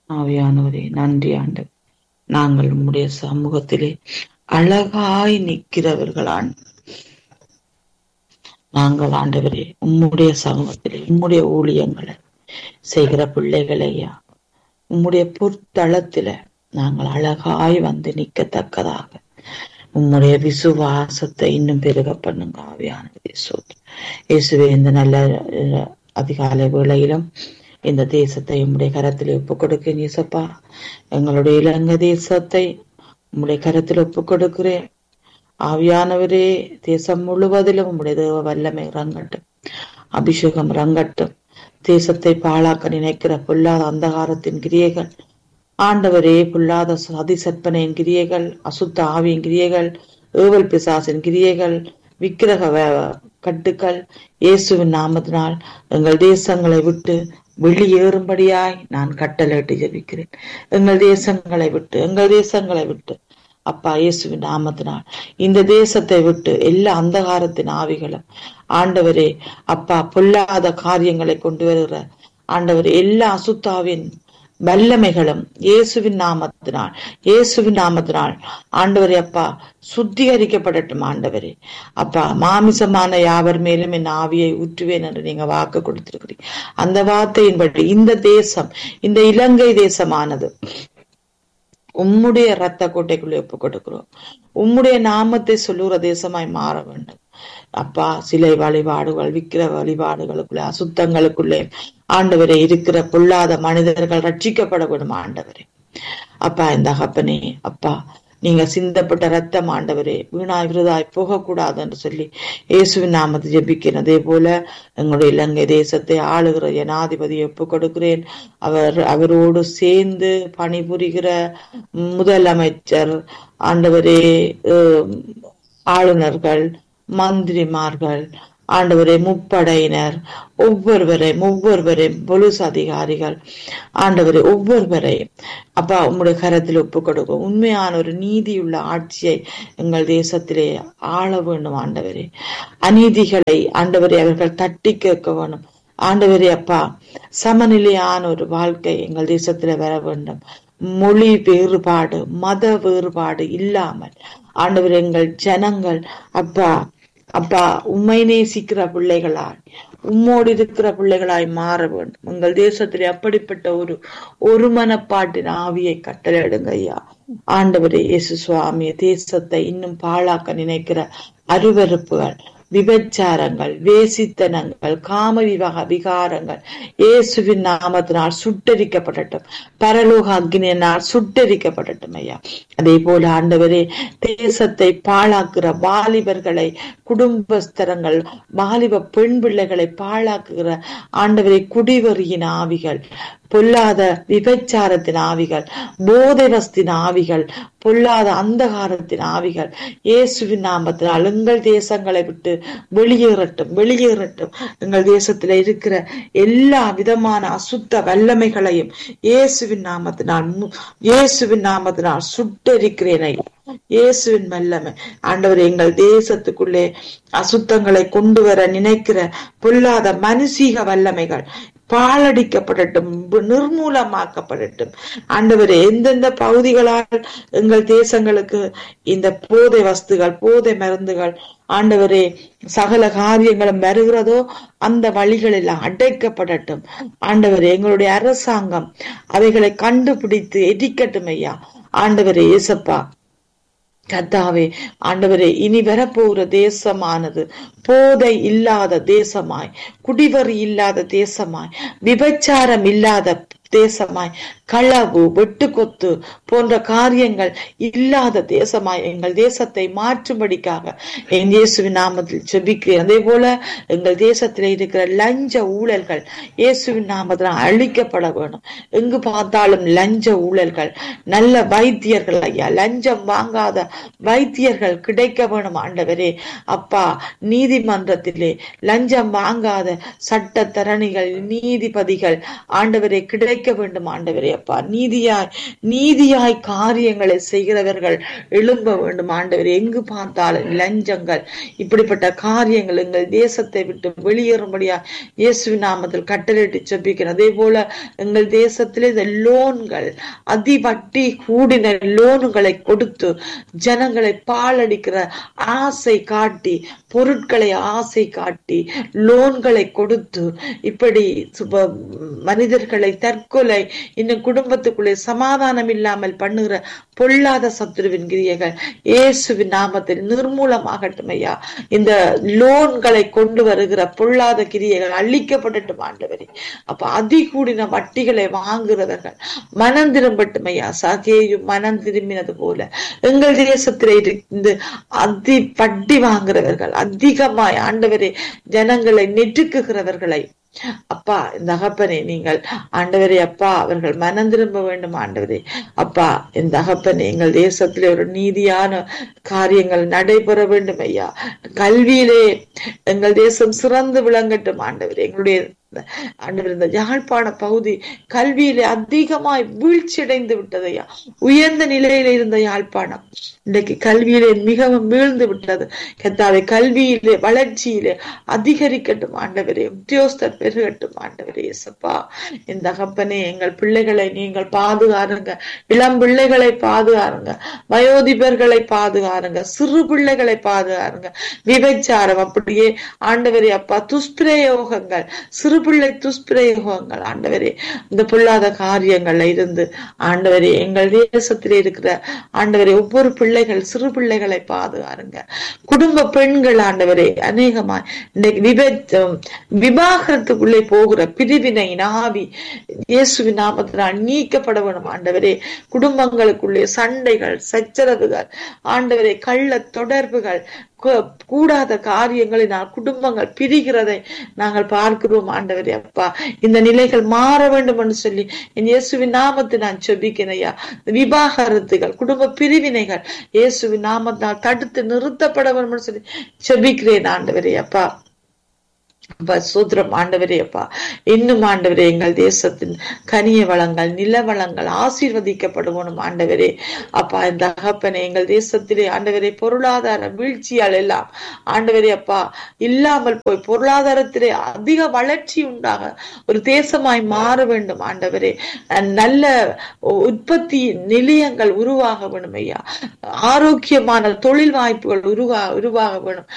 ஆவியானவரே நன்றி ஆண்டு நாங்கள் உம்முடைய சமூகத்திலே அழகாய் நிற்கிறவர்களான் நாங்கள் ஆண்டவரே உம்முடைய சமூகத்திலே உம்முடைய ஊழியங்களை செய்கிற பிள்ளைகளையா உம்முடைய பொற்தளத்தில நாங்கள் அழகாய் வந்து நிற்கத்தக்கதாக உம்முடைய விசுவாசத்தை இன்னும் பெருக பண்ணுங்க ஆவியானவரே சோதி இயேசுவே இந்த நல்ல அஹ், அதிகாலை வேளையிலும் இந்த தேசத்தை உம்முடைய கரத்தில் ஒப்புக் கொடுக்கிறேன் இயேசப்பா எங்களுடைய இலங்கை தேசத்தை உம்முடைய கரத்தில் ஒப்புக் கொடுக்கிறேன் ஆவியானவரே தேசம் முழுவதிலும் உம்முடைய தேவ வல்லமை இறங்கட்டும் அபிஷேகம் இறங்கட்டும் தேசத்தை பாழாக்க நினைக்கிற பொல்லாத அந்தகாரத்தின் கிரியைகள் ஆண்டவரே பொல்லாத சதி சற்பனையின் கிரியைகள் அசுத்த ஆவியின் கிரியைகள் ஏவல் பிசாசின் கிரியைகள் விக்கிரக வே- கட்டுக்கள் இயேசுவின் நாமத்தினால் எங்கள் தேசங்களை விட்டு வெளியேறும்படியாய் நான் கட்டளையிட்டு ஜெபிக்கிறேன் எங்கள் தேசங்களை விட்டு எங்கள் தேசங்களை விட்டு அப்பா இயேசுவின் நாமத்தினால் இந்த தேசத்தை விட்டு எல்லா அந்தகாரத்தின் ஆவிகளும் ஆண்டவரே அப்பா பொல்லாத காரியங்களை கொண்டு வருகிற ஆண்டவரே எல்லா அசுத்தாவின் வல்லமைகளும் இயேசுவின் நாமத்தினால் இயேசுவின் நாமத்தினால் ஆண்டவரே அப்பா சுத்திகரிக்கப்படட்டும் ஆண்டவரே அப்பா மாமிசமான யாவர் மேலும் என் ஆவியை ஊற்றுவேன் என்று நீங்க வாக்கு கொடுத்திருக்கிறீங்க அந்த வார்த்தையின்படி இந்த தேசம் இந்த இலங்கை தேசமானது உம்முடைய இரத்த கோட்டைக்குள்ளே ஒப்பு கொடுக்கிறோம் உம்முடைய நாமத்தை சொல்லுகிற தேசமாய் மாற வேண்டும் அப்பா சிலை வழிபாடுகள் விக்கிர வழிபாடுகளுக்குள்ளே அசுத்தங்களுக்குள்ளே ஆண்டவரே இருக்கிற பொல்லாத மனிதர்கள் ரட்சிக்கப்பட வேண்டும் ஆண்டவரே அப்பா இந்த அகப்பனே அப்பா நீங்க சிந்தப்பட்ட ரத்தம் ஆண்டவரே வீணாய் விருதாய் போகக்கூடாது என்று சொல்லி இயேசுவின் நாமத்தை ஜெபிக்கிறேன் அதே போல எங்களுடைய இலங்கை தேசத்தை ஆளுகிற ஜனாதிபதியை ஒப்பு கொடுக்கிறேன் அவர் அவரோடு சேர்ந்து பணிபுரிகிற முதலமைச்சர் ஆண்டவரே அஹ், ஆளுநர்கள் மந்திரிமார்கள் ஆண்டவரே முப்படையினர் ஒவ்வொருவரையும் ஒவ்வொருவரையும் போலீஸ் அதிகாரிகள் ஆண்டவரே ஒவ்வொருவரையும் அப்பா உம்முடைய கரத்தில் ஒப்பு கொடுக்கும் உண்மையான ஒரு நீதியுள்ள ஆட்சியை எங்கள் தேசத்திலே ஆள வேண்டும் ஆண்டவரே அநீதிகளை ஆண்டவரே அவர்கள் தட்டி கேட்க வேணும் ஆண்டவரே அப்பா சமநிலையான ஒரு வாழ்க்கை எங்கள் தேசத்துல வர வேண்டும் மொழி வேறுபாடு மத வேறுபாடு இல்லாமல் ஆண்டவர் எங்கள் ஜனங்கள் அப்பா அப்பா உம்மை நேசிக்கிற பிள்ளைகளாய் உம்மோடு இருக்கிற பிள்ளைகளாய் மாற வேண்டும் எங்கள் தேசத்திலே அப்படிப்பட்ட ஒரு ஒரு மனப்பாட்டின் ஆவியை கட்டளையிடுங்க ஐயா ஆண்டவரே இயேசு சுவாமி தேசத்தை இன்னும் பாழாக்க நினைக்கிற அருவருப்புகள் விபச்சாரங்கள் வேசித்தனங்கள் காம விவாக விகாரங்கள் இயேசுவின் நாமத்தினால் சுட்டரிக்கப்படட்டும் பரலோக அக்னியினால் சுட்டரிக்கப்படட்டும் ஐயா அதே போல ஆண்டவரே தேசத்தை பாழாக்குற வாலிபர்களை குடும்பஸ்தரங்கள் வாலிப பெண் பிள்ளைகளை பாழாக்குகிற ஆண்டவரை குடிவெறியின் ஆவிகள் பொல்லாத விபச்சாரத்தின் ஆவிகள் போதை வஸ்தின் ஆவிகள் பொல்லாத அந்தகாரத்தின் ஆவிகள் இயேசுவின் நாமத்தினால் எங்கள் தேசங்களை விட்டு வெளியேறட்டும் வெளியேறட்டும் எங்கள் தேசத்துல இருக்கிற எல்லா விதமான அசுத்த வல்லமைகளையும் இயேசுவின் நாமத்தினால் மு- இயேசுவின் நாமத்தினால் சுட்டரிக்கிறேன் ஐயா. இயேசுவின் வல்லமை ஆண்டவர் எங்கள் தேசத்துக்குள்ளே அசுத்தங்களை கொண்டு வர நினைக்கிற பொல்லாத மனுஷீக வல்லமைகள் பாழடிக்கப்படட்டும் வி- நிர்மூலமாக்கப்படட்டும் ஆண்டவரே எந்தெந்த பகுதிகளால் எங்கள் தேசங்களுக்கு இந்த போதை வஸ்துகள் போதை மருந்துகள் ஆண்டவரே சகல காரியங்களும் வருகிறதோ அந்த வழிகள் எல்லாம் அடைக்கப்படட்டும் ஆண்டவரே எங்களுடைய அரசாங்கம் அவைகளை கண்டுபிடித்து எரிக்கட்டும் ஐயா ஆண்டவரே இயேசப்பா கர்த்தாவே ஆண்டவரே இனி வரப்போகிற தேசமானது போதை இல்லாத தேசமாய் குடிவரி இல்லாத தேசமாய் விபச்சாரம் இல்லாத தேசமாய் களவு வெட்டுக்கொத்து போன்ற காரியங்கள் இல்லாத தேசமாய் எங்கள் தேசத்தை மாற்றும்படிக்காக என் இயேசுவின் நாமத்தில் ஜெபிக்கிறேன் அதே போல எங்கள் தேசத்தில் இருக்கிற லஞ்ச ஊழல்கள் இயேசுவின் நாமத்தில் அழிக்கப்பட வேணும் எங்கு பார்த்தாலும் லஞ்ச ஊழல்கள் நல்ல வைத்தியர்கள் ஐயா லஞ்சம் வாங்காத வைத்தியர்கள் கிடைக்க வேணும் ஆண்டவரே அப்பா நீதிமன்றத்திலே லஞ்சம் வாங்காத சட்டத்தரணிகள் நீதிபதிகள் ஆண்டவரே கிடைக்க கிடைக்க வேண்டும் ஆண்டவரே அப்பா நீதியாய் நீதியாய் காரியங்களை செய்கிறவர்கள் எழும்ப வேண்டும் ஆண்டவரே எங்கு பார்த்தாலும் லஞ்சங்கள் இப்படிப்பட்ட காரியங்கள் எங்கள் தேசத்தை விட்டு வெளியேறும்படியா இயேசு நாமத்தில் கட்டளையிட்டு செபிக்கிறோம் அதே போல எங்கள் தேசத்திலே இந்த லோன்கள் அதிவட்டி கூடின லோன்களை கொடுத்து ஜனங்களை பாலடிக்கிற ஆசை காட்டி பொருட்களை ஆசை காட்டி லோன்களை கொடுத்து இப்படி சுப மனிதர்களை தற்கொலை இன்னும் குடும்பத்துக்குள்ளே சமாதானம் இல்லாமல் பண்ணுகிற பொல்லாத சத்துருவின் கிரியைகள் இயேசுவின் நாமத்தில் நிர்மூலமாகட்டும் ஐயா இந்த லோன்களை கொண்டு வருகிற பொல்லாத கிரியைகள் அழிக்கப்படட்டும் ஆண்டவரே அப்ப அதிகூடின வட்டிகளை வாங்குறவர்கள் மனம் திரும்பட்டும் ஐயா சகேயும் மனம் திரும்பினது போல எங்கள் தேசத்திலே இருந்து அதி வட்டி வாங்குறவர்கள் அதிகமாய் ஆண்டவரே ஜனங்களை நெட்டுக்குகிறவர்களை அப்பா இந்த அகப்பனே நீங்கள் ஆண்டவரே அப்பா அவர்கள் மனம் திரும்ப வேண்டும் ஆண்டவரே அப்பா இந்த அகப்பனே எங்கள் தேசத்திலே ஒரு நீதியான காரியங்கள் நடைபெற வேண்டும் ஐயா கல்வியிலே எங்கள் தேசம் சிறந்து விளங்கட்டும் ஆண்டவரே எங்களுடைய ஆண்டவர் இந்த யாழ்ப்பாண பகுதி கல்வியிலே அதிகமாய் வீழ்ச்சியடைந்து விட்டதையா உயர்ந்த நிலையில இருந்த யாழ்ப்பாணம் இன்றைக்கு கல்வியிலே மிகவும் வீழ்ந்து விட்டது கத்தாவை கல்வியிலே வளர்ச்சியிலே அதிகரிக்கட்டும் ஆண்டவரே உத்தியோகஸ்தர் பெருகட்டும் ஆண்டவரே இயேசப்பா இந்த அகப்பனே எங்கள் பிள்ளைகளை நீங்கள் பாதுகாருங்க இளம் பிள்ளைகளை பாதுகாருங்க வயோதிபர்களை பாதுகாருங்க சிறு பிள்ளைகளை பாதுகாருங்க விபச்சாரம் அப்படியே ஆண்டவரே அப்பா துஷ்பிரயோகங்கள் சிறு பிள்ளை துஷ்பிரயோகங்கள் ஆண்டவரே இந்த பொல்லாத காரியங்கள்ல இருந்து ஆண்டவரே எங்கள் தேசத்திலே இருக்கிற ஆண்டவரே ஒவ்வொரு பிள்ளைகள் சிறு பிள்ளைகளை பாதுகாருங்க குடும்ப பெண்கள் ஆண்டவரே அநேகமாய் இன்னைக்கு விபத்தம் விவாகரத்துக்குள்ளே போகிற பிரிவினை நாவி இயேசுவின் நாமத்தினால் நீக்கப்பட வேணும் ஆண்டவரே குடும்பங்களுக்குள்ளே சண்டைகள் சச்சரவுகள் ஆண்டவரே கள்ள தொடர்புகள் கூடாத காரியங்களினால் குடும்பங்கள் பிரிகிறதை நாங்கள் பார்க்கிறோம் ஆண்டவரே அப்பா இந்த நிலைகள் மாற வேண்டும் என்று சொல்லி என் இயேசுவின் நாமத்தை நான் செபிக்கிறையா விவாகரத்துகள் குடும்ப பிரிவினைகள் இயேசுவின் நாமத்தினால் தடுத்து நிறுத்தப்பட வேண்டும் என்று சொல்லி செபிக்கிறேன் ஆண்டவரே அப்பா அப்பா சூத்திரம் ஆண்டவரே அப்பா இன்னும் ஆண்டவரே எங்கள் தேசத்தின் கனிய வளங்கள் நில வளங்கள் ஆசீர்வதிக்கப்படணும் ஆண்டவரே அப்பா இந்த அகப்பனை எங்கள் தேசத்திலே ஆண்டவரே பொருளாதார வீழ்ச்சியால் எல்லாம் ஆண்டவரே அப்பா இல்லாமல் போய் பொருளாதாரத்திலே அதிக வளர்ச்சி உண்டாக ஒரு தேசமாய் மாற வேண்டும் ஆண்டவரே நல்ல உற்பத்தி நிலையங்கள் உருவாக வேணும் ஐயா ஆரோக்கியமான தொழில் வாய்ப்புகள் உருவா உருவாக வேணும்